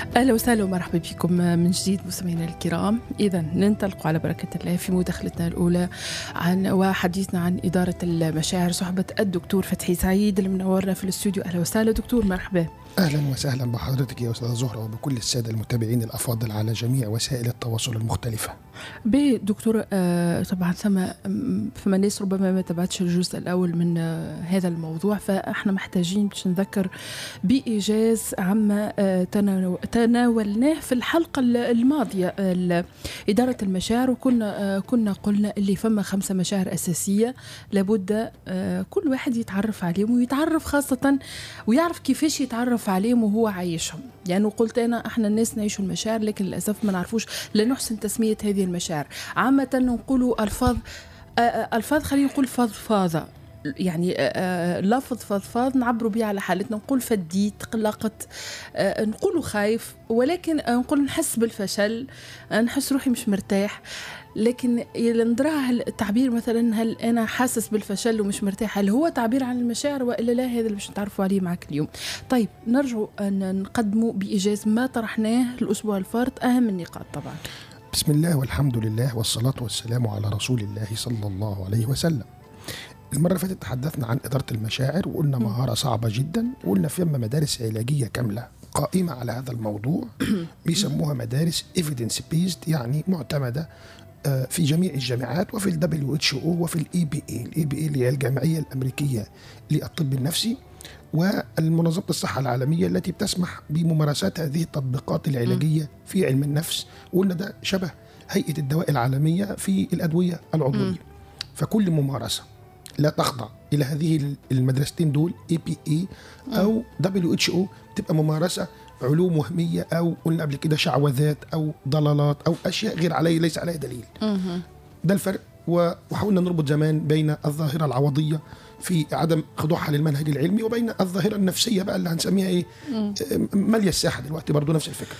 اهلا وسهلا ومرحبا بكم من جديد مستمعينا الكرام اذا ننطلق على بركه الله في مداخلتنا الاولى عن وحديثنا عن اداره المشاعر صحبه الدكتور فتحي سعيد اللي منورنا في الاستوديو اهلا وسهلا دكتور مرحبا اهلا وسهلا بحضرتك يا استاذه زهره وبكل الساده المتابعين الافاضل على جميع وسائل التواصل المختلفه. دكتور آه طبعا ثم فما ناس ربما ما تابعتش الجزء الاول من آه هذا الموضوع فاحنا محتاجين باش نذكر بايجاز عما آه تناولناه في الحلقه الماضيه اداره المشاعر وكنا كنا قلنا اللي فما خمسه مشاعر اساسيه لابد كل واحد يتعرف عليهم ويتعرف خاصه ويعرف كيفاش يتعرف عليهم وهو عايشهم يعني قلت انا احنا الناس نعيشوا المشاعر لكن للاسف ما نعرفوش لا نحسن تسميه هذه المشاعر عامه نقولوا الفاظ الفاظ خلينا نقول فضفاضه يعني لفظ فضفاض نعبروا به على حالتنا نقول فديت قلقت نقول خايف ولكن نقول نحس بالفشل نحس روحي مش مرتاح لكن نراها التعبير مثلا هل انا حاسس بالفشل ومش مرتاح هل هو تعبير عن المشاعر والا لا هذا اللي باش نتعرفوا عليه معك اليوم طيب نرجع ان نقدموا بايجاز ما طرحناه الاسبوع الفارط اهم النقاط طبعا بسم الله والحمد لله والصلاه والسلام على رسول الله صلى الله عليه وسلم المرة اللي فاتت تحدثنا عن إدارة المشاعر وقلنا مهارة صعبة جدا وقلنا فيما مدارس علاجية كاملة قائمة على هذا الموضوع بيسموها مدارس evidence based يعني معتمدة في جميع الجامعات وفي ال WHO وفي الاي بي اي الاي بي اي اللي هي الجمعية الأمريكية للطب النفسي والمنظمة الصحة العالمية التي بتسمح بممارسات هذه التطبيقات العلاجية في علم النفس وقلنا ده شبه هيئة الدواء العالمية في الأدوية العضوية فكل ممارسة لا تخضع الى هذه المدرستين دول اي بي اي او دبليو اتش او تبقى ممارسه علوم وهميه او قلنا قبل كده شعوذات او ضلالات او اشياء غير عليه ليس عليها دليل. ده الفرق وحاولنا نربط زمان بين الظاهره العوضيه في عدم خضوعها للمنهج العلمي وبين الظاهره النفسيه بقى اللي هنسميها ايه ماليه الساحه دلوقتي برضو نفس الفكره.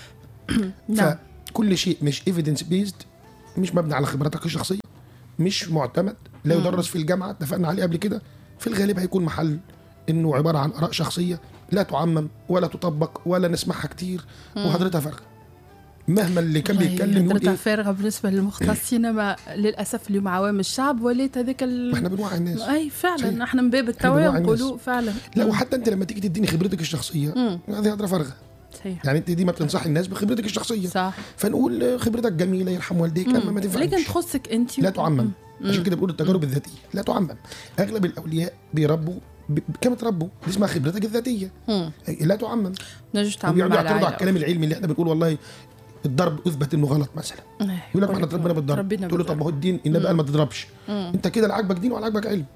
فكل شيء مش ايفيدنس بيزد مش مبني على خبراتك الشخصيه مش معتمد لا يدرس في الجامعه اتفقنا عليه قبل كده في الغالب هيكون محل انه عباره عن اراء شخصيه لا تعمم ولا تطبق ولا نسمعها كتير وحضرتها فارغه مهما اللي كان بيتكلم يقول ايه فارغه بالنسبه للمختصين ما للاسف اليوم عوام الشعب وليت هذاك ال... احنا بنوعي الناس اي فعلا صحيح. احنا من باب التوعيه نقولوا فعلا لا وحتى انت لما تيجي تديني خبرتك الشخصيه هذه هضره فارغه صحيح. يعني انت دي ما بتنصحي الناس بخبرتك الشخصيه صح فنقول خبرتك جميله يرحم والديك اما ما تنفعش لكن تخصك انت لا تعمم عشان كده بقول التجارب الذاتيه لا تعمم اغلب الاولياء بيربوا كما تربوا دي اسمها خبرتك الذاتيه مم. لا تعمم نجي تعمم وبيقعدوا يعترضوا على الكلام العلمي اللي احنا بنقول والله الضرب اثبت انه غلط مثلا يقول لك احنا ضربنا بالضرب تقول له طب ما هو الدين النبي قال ما تضربش مم. انت كده لا عاجبك دين ولا عاجبك علم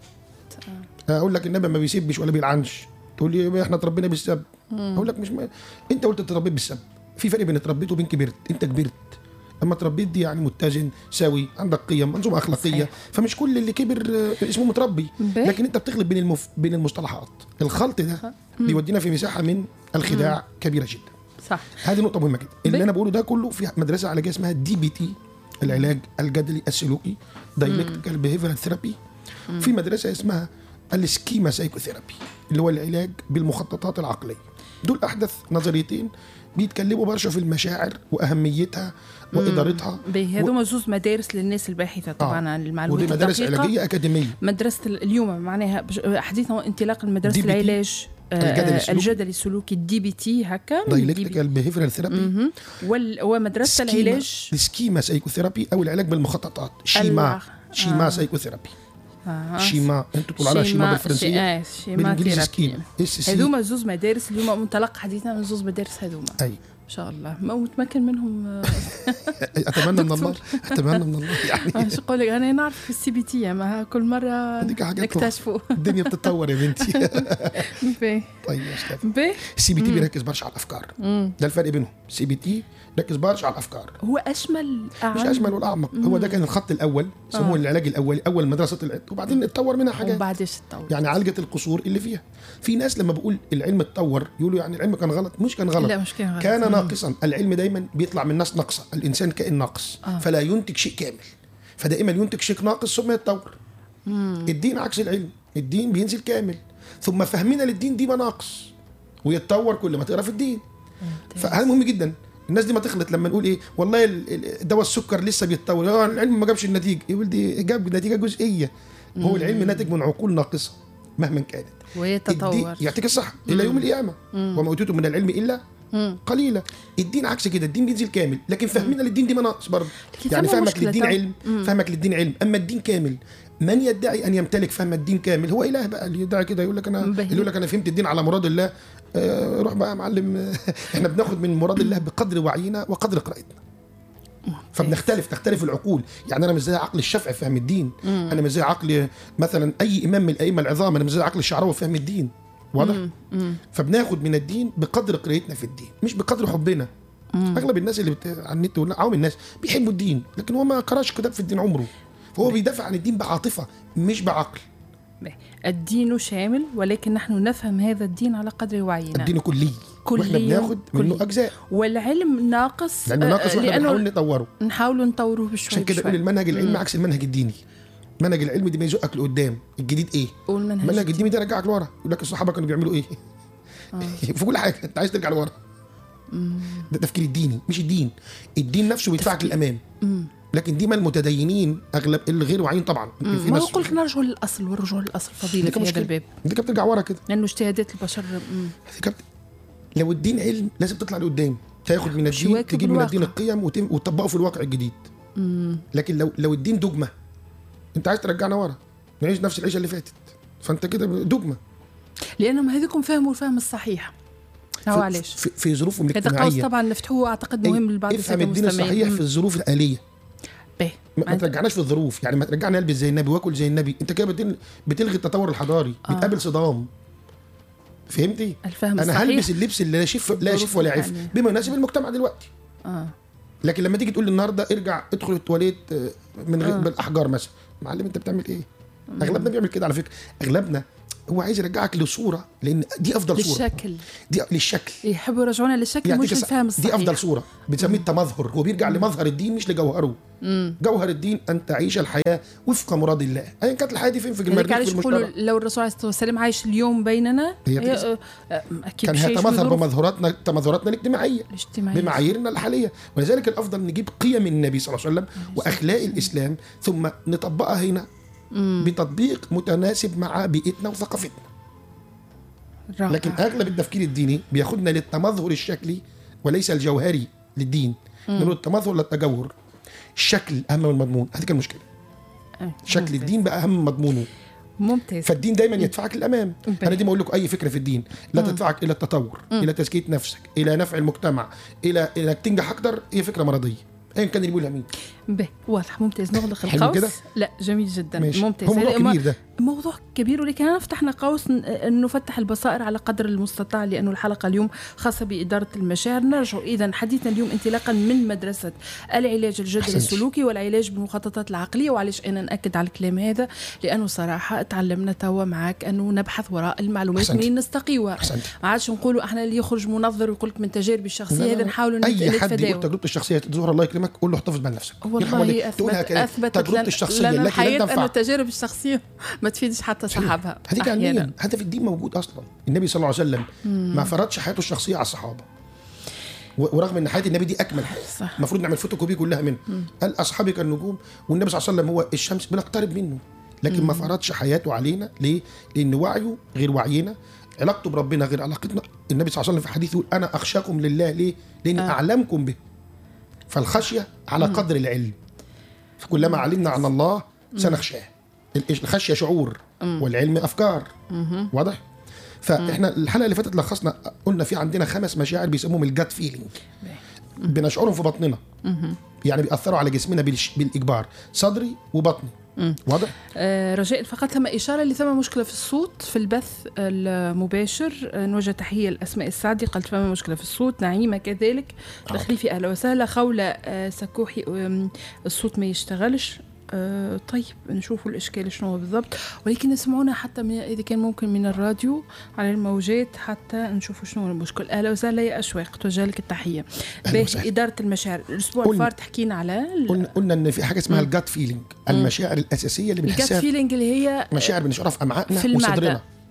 اقول لك النبي ما بيسبش ولا بيلعنش تقول لي احنا اتربينا بالسب اقول لك مش ما... انت قلت اتربيت بالسب في فرق بين اتربيت وبين كبرت انت كبرت اما تربيت دي يعني متزن سوي عندك قيم منظومه اخلاقيه صحيح. فمش كل اللي كبر اسمه متربي بيه. لكن انت بتخلط بين المف... بين المصطلحات الخلط ده بيودينا في مساحه من الخداع مم. كبيره جدا صح هذه نقطه مهمه جدا اللي انا بقوله ده كله في مدرسه علاجيه اسمها دي بي تي العلاج الجدلي السلوكي دايلكتيكال بيهيفيرال ثيرابي في مدرسه اسمها السكيما سايكوثيرابي اللي هو العلاج بالمخططات العقليه دول احدث نظريتين بيتكلموا برشا في المشاعر واهميتها وادارتها هذوما و... زوز مدارس للناس الباحثه طبعا آه. عن المعلومات ودي مدارس الدقيقة. علاجيه اكاديميه مدرسه اليوم معناها حديثا انطلاق المدرسه DBT. العلاج الجدلي السلوكي. الجدلي السلوكي الدي بي تي هكا دايلكتيكال بيهيفيرال ثيرابي وال... ومدرسه العلاج السكيما سايكوثيرابي او العلاج بالمخططات شيما شيما آه. سايكوثيرابي آه. شيما انتوا تقولوا عليها شيما بالفرنسيه آه. شيما بالانجليزي ثيرابي. سكيما اس سي هذوما زوز مدارس اليوم منطلق حديثنا من زوز مدارس هذوما اي ان شاء الله ما متمكن منهم آه، اتمنى من الله اتمنى من الله يعني شو اقول لك انا نعرف في السي بي تي ما كل مره هذيك حاجات نكتشفوا الدنيا بتتطور يا بنتي باهي طيب يا استاذ باهي السي بي تي بيركز برشا على الافكار ده الفرق بينهم السي بي تي ركز برشا على الافكار هو اشمل مش أعم. اشمل ولا اعمق هو ده كان الخط الاول يسموه آه. العلاج الاولي اول مدرسه طلعت وبعدين اتطور منها حاجات وبعد ايش تطور يعني عالجت القصور اللي فيها في ناس لما بقول العلم اتطور يقولوا يعني العلم كان غلط مش كان غلط لا مش كان غلط. كان مم. ناقصا العلم دايما بيطلع من ناس ناقصه الانسان كائن ناقص آه. فلا ينتج شيء كامل فدائما ينتج شيء ناقص ثم يتطور الدين عكس العلم الدين بينزل كامل ثم فهمنا للدين دي مناقص ويتطور كل ما تقرا في الدين فهذا مهم جدا الناس دي ما تخلط لما نقول ايه والله ال- ال- دواء السكر لسه بيتطور آه، العلم ما جابش النتيجه يا ولدي جاب نتيجه جزئيه هو العلم ناتج من عقول ناقصه مهما كانت ويتطور الدين يعطيك الصح الى يوم القيامه وما اوتيتم من العلم الا مم. قليلا الدين عكس كده الدين بينزل كامل لكن فهمنا للدين دي مناقص برضه لكن يعني فما فهمك مشكلة للدين تو- علم فهمك للدين علم اما الدين كامل من يدعي ان يمتلك فهم الدين كامل هو اله بقى اللي يدعي كده يقول لك انا مبهي. اللي يقول لك انا فهمت الدين على مراد الله آه روح بقى يا معلم احنا بناخد من مراد الله بقدر وعينا وقدر قراءتنا فبنختلف تختلف العقول يعني انا مش زي عقل الشافعي في فهم الدين انا مش زي عقل مثلا اي امام من الائمه العظام انا مش زي عقل الشعراوي في فهم الدين واضح فبناخد من الدين بقدر قراءتنا في الدين مش بقدر حبنا اغلب الناس اللي بت... على النت ولا عوام الناس بيحبوا الدين لكن هو ما قراش كتاب في الدين عمره فهو بيدافع عن الدين بعاطفه مش بعقل الدين شامل ولكن نحن نفهم هذا الدين على قدر وعينا الدين كلي واحنا كلي بناخد منه كلي. اجزاء والعلم ناقص لانه ناقص آه، واحنا بنحاول لانه نطوره نحاولوا نطوروه بشوي عشان كده بشوي. يقول المنهج العلمي عكس المنهج الديني المنهج العلمي ده بيزقك لقدام الجديد ايه والمنهج المنهج الديني ده يرجعك لورا يقول لك الصحابه كانوا بيعملوا ايه في كل حاجه انت عايز ترجع لورا ده تفكير الديني مش الدين الدين نفسه بيدفعك للامام لكن دي ما المتدينين اغلب الغير واعيين طبعا يمكن في ما ناس قلت نرجع للاصل والرجوع للاصل فضيله دي في هذا مشكلة. الباب دي كانت بترجع ورا كده لانه اجتهادات البشر مم. دي كانت- لو الدين علم لازم تطلع لقدام تاخد من مش الدين يواكب تجيب من الواقع. الدين القيم وتم- وتطبقه في الواقع الجديد لكن لو لو الدين دogma انت عايز ترجعنا ورا نعيش نفس العيشه اللي فاتت فانت كده دogma لانهم هذوكم فهموا الفهم الصحيح هو في- علاش في, في ظروفهم هذا قوس الاجتماعيه طبعا نفتحوه اعتقد مهم لبعض افهم الساده الدين المستمعين الصحيح مم. في الظروف الآلية باهي. ما, ما عند- ترجعناش في الظروف يعني ما ترجعنا البس زي النبي واكل زي النبي انت كده بتل- بتلغي التطور الحضاري آه. بتقابل صدام فهمتي الفهم انا الصحيح هلبس اللبس اللي لا يشف لا الظروف يشف ولا يعف الحالية. بما يناسب المجتمع دلوقتي اه لكن لما تيجي تقول لي النهارده ارجع ادخل التواليت آه، من غير آه. بالاحجار مثلا معلم انت بتعمل ايه اغلبنا بيعمل كده على فكره اغلبنا هو عايز يرجعك لصوره لان دي افضل صوره للشكل دي للشكل يحبوا يرجعونا للشكل يعطيك مش الص- للفهم الصحيح دي افضل صوره بنسميه التمظهر هو بيرجع لمظهر الدين مش لجوهره جوهر الدين ان تعيش الحياه وفق مراد الله ايا كانت الحياه دي فين في لذلك المريخ علاش في يقولوا المجتمع لو الرسول عليه الصلاه والسلام عايش اليوم بيننا هي هي كده. آه، آه، اكيد كان مش عايش هيتمظهر بظروف بمظهراتنا تمظهراتنا الاجتماعيه الاجتماعيه بمعاييرنا الحاليه ولذلك الافضل نجيب قيم النبي صلى الله عليه وسلم واخلاق الاسلام ثم نطبقها هنا بتطبيق متناسب مع بيئتنا وثقافتنا رائع. لكن اغلب التفكير الديني بياخدنا للتمظهر الشكلي وليس الجوهري للدين نقول التمظهر للتجوهر الشكل اهم من المضمون هذه كانت المشكله آه، شكل ممتاز. الدين بقى اهم من مضمونه ممتاز فالدين دايما يدفعك للامام مم. انا دي ما اقول لكم اي فكره في الدين لا تدفعك الى التطور الى تزكيه نفسك الى نفع المجتمع الى انك تنجح اكتر هي فكره مرضيه ايا كان اللي بيقولها مين به واضح ممتاز نغلق حلو القوس كده؟ لا جميل جدا ماشي ممتاز هو موضوع هذا ما- كبير ده موضوع كبير ولكن أنا فتحنا قوس ن- أن نفتح البصائر على قدر المستطاع لأنه الحلقة اليوم خاصة بإدارة المشاعر نرجع إذا حديثنا اليوم انطلاقا من مدرسة العلاج الجذري أحسنتي. السلوكي والعلاج بالمخططات العقلية وعلاش أنا نأكد على الكلام هذا لأنه صراحة تعلمنا توا معك أنه نبحث وراء المعلومات أحسنتي. منين نستقيها احسنت ما عادش نقولوا احنا اللي يخرج منظر ويقول لك من تجاربي الشخصيه هذا نحاولوا اي حد نتفاداو يقول تجربته الشخصيه تظهر الله يكرمك قول له احتفظ بنفسك يرحم والله والديك. تقولها اثبت كده اثبتت تجربتي لنا- الشخصيه لنا التي لن الحياه ان تنفع التجارب الشخصيه ما تفيدش حتى صاحبها هذيك أحياناً. علميا هذا في الدين موجود اصلا النبي صلى الله عليه وسلم ما فرضش حياته الشخصيه على الصحابه و- ورغم ان حياه النبي دي اكمل حياه صح. المفروض نعمل فوتوكوبي كلها منه قال اصحابي كالنجوم والنبي صلى الله عليه وسلم هو الشمس بنقترب منه لكن ما فرضش حياته علينا ليه؟ لان وعيه غير وعينا علاقته بربنا غير علاقتنا النبي صلى الله عليه وسلم في حديث يقول انا اخشاكم لله ليه؟ لاني آه. اعلمكم به فالخشيه على قدر العلم فكلما علمنا عن الله سنخشاه الخشيه شعور والعلم افكار واضح فاحنا الحلقه اللي فاتت لخصنا قلنا في عندنا خمس مشاعر بيسموهم الجات فيلينج بنشعرهم في بطننا يعني بيأثروا على جسمنا بالش- بالإجبار صدري وبطني واضح؟ آه، رجاء فقط ثم إشارة لثم مشكلة في الصوت في البث المباشر آه، نوجه تحية لأسماء السعدي قالت فما مشكلة في الصوت نعيمة كذلك تخليفي أهلا وسهلا خولة آه، سكوحي آم، الصوت ما يشتغلش آه، طيب نشوفوا الإشكال شنو هو بالضبط ولكن يسمعونا حتى من إذا كان ممكن من الراديو على الموجات حتى نشوفوا شنو هو المشكل أهلا وسهلا يا أشواق توجه لك التحية أهلا باهي وسهلا. إدارة المشاعر الأسبوع قلنا- الفار تحكينا على ال- قلنا قلنا ان في حاجه اسمها الجات فيلينج المشاعر الاساسيه اللي الجات بنحسها فيلينج اللي هي مشاعر بنشعرها في امعائنا في المعدة. وصدرنا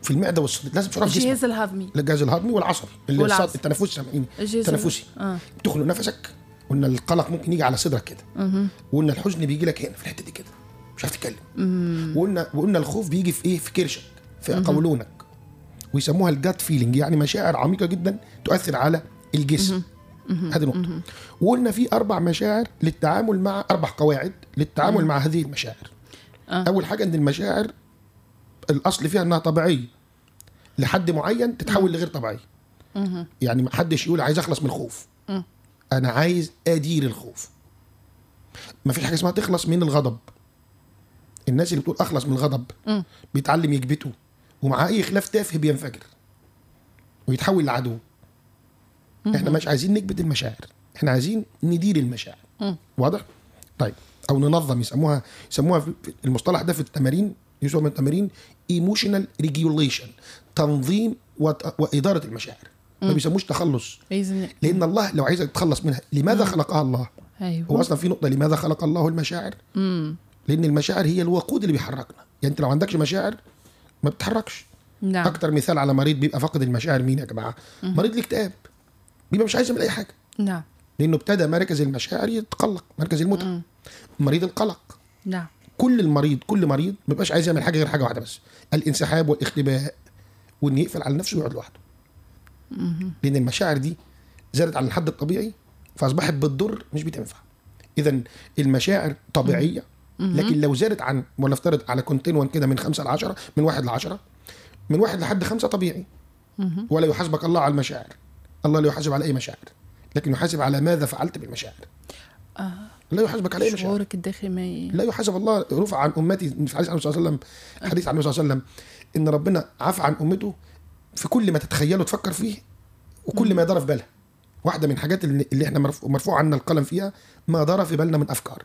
في المعده والصدر لازم تشعرها في الجهاز جسمك الهضمي الجهاز الهضمي والعصبي اللي والعصبي. الصد- التنفسي سامعيني الجهاز التنفسي اه تخنق نفسك قلنا القلق ممكن يجي على صدرك كده مهم. وقلنا الحزن بيجي لك هنا في الحته دي كده مش عارف تتكلم وقلنا وقلنا الخوف بيجي في ايه في كرشك في قولونك ويسموها الجات فيلينج يعني مشاعر عميقه جدا تؤثر على الجسم هذه نقطه وقلنا في اربع مشاعر للتعامل مع اربع قواعد للتعامل مع هذه المشاعر آه. اول حاجه ان المشاعر الاصل فيها انها طبيعيه لحد معين تتحول لغير طبيعيه مهم. يعني ما حدش يقول عايز اخلص من الخوف مم. انا عايز ادير الخوف ما فيش حاجه اسمها تخلص من الغضب الناس اللي بتقول اخلص من الغضب مم. بيتعلم يكبته ومع اي خلاف تافه بينفجر ويتحول لعدو احنا مش عايزين نكبت المشاعر احنا عايزين ندير المشاعر مم. واضح طيب او ننظم يسموها يسموها في في المصطلح ده في التمارين يسمى من التمارين ايموشنال ريجوليشن تنظيم وت- واداره المشاعر ما بيسموش تخلص لازم لان الله لو عايزك تتخلص منها لماذا خلقها الله هو ايوه اصلا في نقطه لماذا خلق الله المشاعر امم لان المشاعر هي الوقود اللي بيحركنا يعني انت لو عندكش مشاعر ما بتتحركش نعم اكتر مثال على مريض بيبقى فاقد المشاعر مين يا جماعه مريض الاكتئاب بيبقى مش عايز يعمل اي حاجه نعم لانه ابتدى مركز المشاعر يتقلق مركز المتعه مم. مريض القلق نعم كل المريض كل مريض ما بيبقاش عايز يعمل حاجه غير حاجه واحده بس الانسحاب والاختباء وان يقفل على نفسه ويقعد لوحده لان المشاعر دي زادت عن الحد الطبيعي فاصبحت بتضر مش بتنفع اذا المشاعر طبيعيه لكن لو زادت عن ولنفترض على كونتينوان كده من خمسة ل 10 من واحد ل 10 من واحد لحد خمسة طبيعي مهم. ولا يحاسبك الله على المشاعر الله لا يحاسب على اي مشاعر لكن يحاسب على ماذا فعلت بالمشاعر آه. لا يحاسبك على اي مشاعر شعورك الداخلي ما ي... لا يحاسب الله رفع عن امتي في حديث عن النبي صلى الله عليه وسلم حديث عن النبي صلى الله عليه وسلم ان ربنا عفى عن امته في كل ما تتخيله وتفكر فيه وكل ما يدار في بالها واحده من الحاجات اللي اللي احنا مرفوع, مرفوع عنا القلم فيها ما دار في بالنا من افكار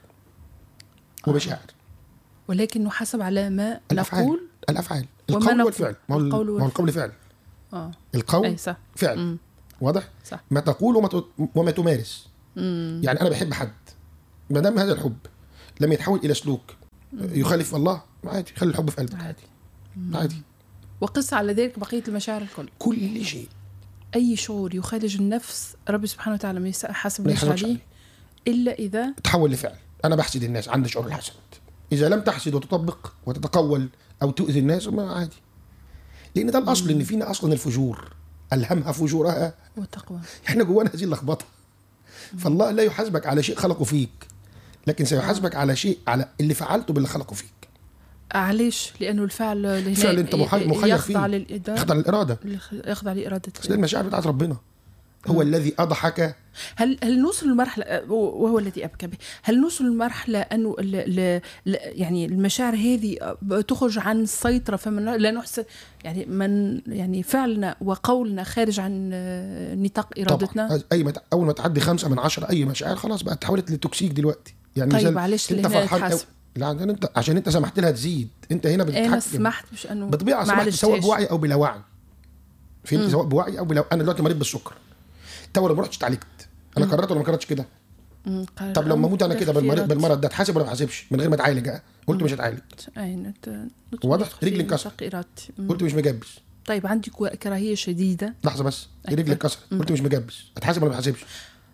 ومشاعر ولكن نحاسب على ما الافعال نقول الافعال وما القول نقول. والفعل ما هو ال- القول ما هو القول فعل اه القول اي صح فعل مم. واضح صح ما تقول وما ت- وما تمارس مم. يعني انا بحب حد ما دام هذا الحب لم يتحول الى سلوك يخالف الله عادي خلي الحب في قلبك عادي عادي وقس على ذلك بقيه المشاعر الكل كل شيء اي شعور يخالج النفس ربي سبحانه وتعالى ما يحاسب ما ليش يحاسبش عليه عليه. الا اذا تحول لفعل انا بحسد الناس عندي شعور الحسد اذا لم تحسد وتطبق وتتقول او تؤذي الناس ما عادي لان ده الاصل ان فينا اصلا الفجور الهمها فجورها وتقوى احنا جوانا هذه اللخبطه فالله لا يحاسبك على شيء خلقه فيك لكن سيحاسبك على شيء على اللي فعلته باللي خلقه فيك علاش لانه الفعل اللي الفعل هنا انت محي- مخير يخضع فيه. للإدارة يخضع للاراده يخضع لإرادة بس دي المشاعر بتاعت ربنا هو الذي اضحك هل هل نوصل لمرحلة وهو الذي أبكى به هل نوصل لمرحلة أنه ال ال ال يعني المشاعر هذه تخرج عن السيطرة فمن لا نحسن يعني من يعني فعلنا وقولنا خارج عن آه، نطاق إرادتنا طبعا اي مت... اول ما تعدي خمسة من عشرة اي مشاعر خلاص بقت تحولت لتوكسيك دلوقتي يعني طيب مثال علاش انت اللي هنا فرحان أو... يتحاسب؟ لا عشان انت عشان انت سمحت لها تزيد انت هنا أنا بتتحكم سمحت مش أنه بطبيعه ما سمحت عالجتهاش. سواء بوعي او بلا وعي فهمت سواء بوعي او بلا انا دلوقتي مريض بالسكر تو لو ما رحتش اتعالجت انا قررت ولا ما قررتش كده مم، قرار طب لما اموت انا داخل كده في بالمرض, إرادتي. بالمرض ده اتحاسب ولا ما اتحاسبش من غير ما اتعالج اه قلت مش هتعالج أي نت- ندخل واضح؟ في رجلي انكسر. نطاق إرادتي مم. قلت مش مجبس طيب عندي كو- كراهية شديدة لحظه بس أي. رجلي اتكسرت قلت مش مجبس اتحاسب ولا ما اتحاسبش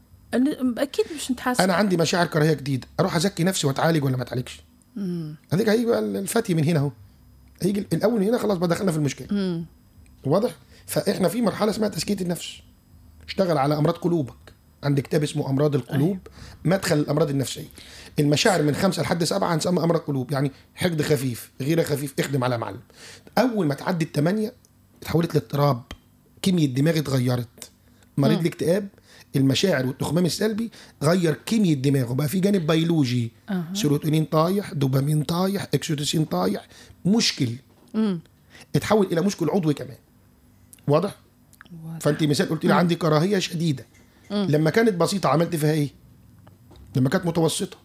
أنا أكيد مش نتحاسب انا عندي مشاعر كراهيه جديده اروح ازكي نفسي واتعالج ولا ما اتعالجش مم. هذيك هيجي بقى الفتي من هنا اهو هيجي الاول من هنا خلاص بقى دخلنا في المشكله مم. واضح فاحنا في مرحله اسمها تزكيه النفس اشتغل على امراض قلوبك عندك كتاب اسمه امراض القلوب مدخل الامراض النفسيه المشاعر من خمسة لحد سبعة هنسمى امراض قلوب يعني حقد خفيف غيره خفيف اخدم على معلم اول ما تعدي الثمانيه اتحولت لاضطراب كيمياء الدماغ اتغيرت مريض الاكتئاب المشاعر والتخمام السلبي غير كيمياء دماغه بقى في جانب بيولوجي أها. سيروتونين طايح دوبامين طايح اكسيتوسين طايح مشكل مم. اتحول الى مشكل عضوي كمان واضح واضح. فانت مثال قلت لي عندي كراهيه شديده لما كانت بسيطه عملت فيها ايه لما كانت متوسطه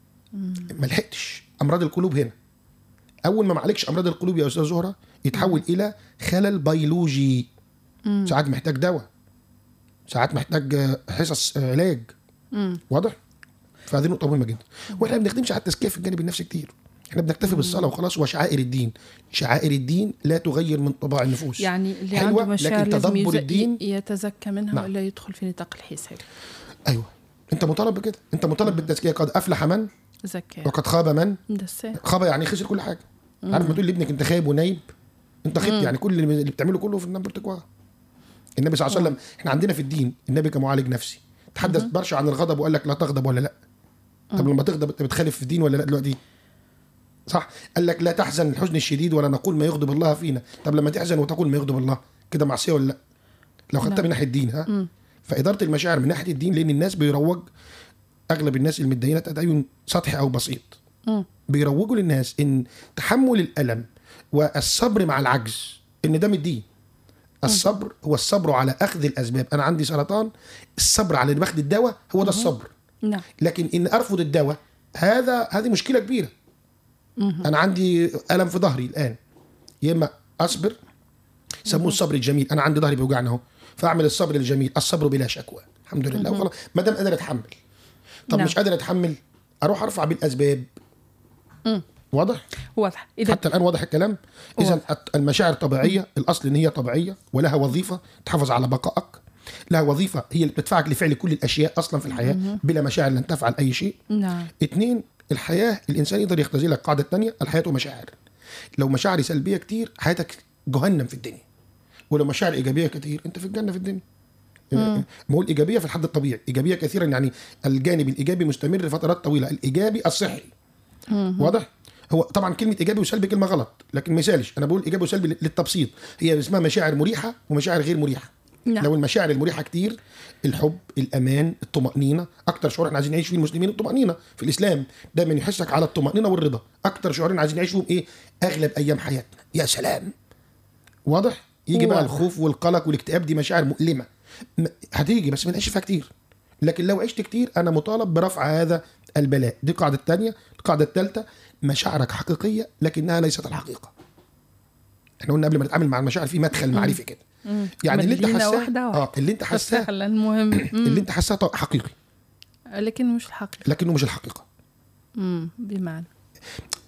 ما لحقتش امراض القلوب هنا اول ما معالجش امراض القلوب يا استاذ زهره يتحول الى خلل بيولوجي ساعات محتاج دواء ساعات محتاج آه، حصص آه، علاج مم. واضح فهذه نقطه مهمه جدا واحنا ما بنخدمش على التزكيه في الجانب النفسي كتير احنا بنكتفي بالصلاه وخلاص وشعائر الدين شعائر الدين لا تغير من طباع النفوس يعني اللي حلوة، عنده مشاعر لكن لازم تدبر يز- الدين- يتزكى منها نعم. ولا يدخل في نطاق الحساب ايوه انت مطالب بكده انت مطالب بالتزكيه قد افلح من زكاة وقد خاب من ده الساعة. خاب يعني خسر كل حاجه عارف ما تقول لابنك انت خايب ونايب انت خبت يعني كل اللي اللي بتعمله كله في النمبر تكواه النبي صلى الله عليه وسلم احنا عندنا في الدين النبي كمعالج نفسي تحدث برشا عن الغضب وقال لك لا تغضب ولا لا طب لما تغضب انت بتخالف في الدين ولا لا دلوقتي صح قال لك لا تحزن الحزن الشديد ولا نقول ما يغضب الله فينا طب لما تحزن وتقول ما يغضب الله كده معصيه ولا لا لو خدتها نعم. من ناحيه الدين ها فاداره المشاعر من ناحيه الدين لان الناس بيروج اغلب الناس المتدينه تدين سطحي او بسيط مم. بيروجوا للناس ان تحمل الالم والصبر مع العجز ان ده من الدين الصبر هو الصبر على اخذ الاسباب انا عندي سرطان الصبر على باخد الدواء هو ده الصبر نعم لكن ان ارفض الدواء هذا هذه مشكله كبيره انا عندي الم في ظهري الان يا اما اصبر سموه الصبر الجميل انا عندي ظهري بيوجعني اهو فاعمل الصبر الجميل الصبر بلا شكوى الحمد لله وخلاص ما دام قادر اتحمل طب نعم. مش قادر اتحمل اروح ارفع بالاسباب واضح واضح إذا حتى الان واضح الكلام اذا المشاعر طبيعيه الاصل ان هي طبيعيه ولها وظيفه تحافظ على بقائك لها وظيفه هي اللي بتدفعك لفعل كل الاشياء اصلا في الحياه بلا مشاعر لن تفعل اي شيء نعم اثنين الحياه الانسان يقدر يختزلها القاعده الثانيه الحياه مشاعر لو مشاعري سلبيه كتير حياتك جهنم في الدنيا ولو مشاعر ايجابيه كتير انت في الجنه في الدنيا ما هو الايجابيه في الحد الطبيعي ايجابيه كثيرا يعني الجانب الايجابي مستمر لفترات طويله الايجابي الصحي واضح هو طبعا كلمه ايجابي وسلبي كلمه غلط لكن مثالش انا بقول ايجابي وسلبي للتبسيط هي اسمها مشاعر مريحه ومشاعر غير مريحه نعم. لو المشاعر المريحه كتير الحب الامان الطمانينه اكتر شعور احنا عايزين نعيش فيه المسلمين الطمانينه في الاسلام دايما يحسك على الطمانينه والرضا اكتر شعورين عايزين نعيش فيهم ايه اغلب ايام حياتنا يا سلام واضح يجي بقى واضح. الخوف والقلق والاكتئاب دي مشاعر مؤلمه م- هتيجي بس ما نعيش فيها كتير لكن لو عشت كتير انا مطالب برفع هذا البلاء دي القاعده الثانيه القاعده الثالثه مشاعرك حقيقيه لكنها ليست الحقيقه احنا قلنا قبل ما نتعامل مع المشاعر في مدخل معرفي كده يعني اللي انت مدينة حاساه واحدة واحدة. اه اللي انت حاساه فعلا مهم اللي انت حاساه طبعاً حقيقي لكن مش الحقيقة لكنه مش الحقيقه مم. بمعنى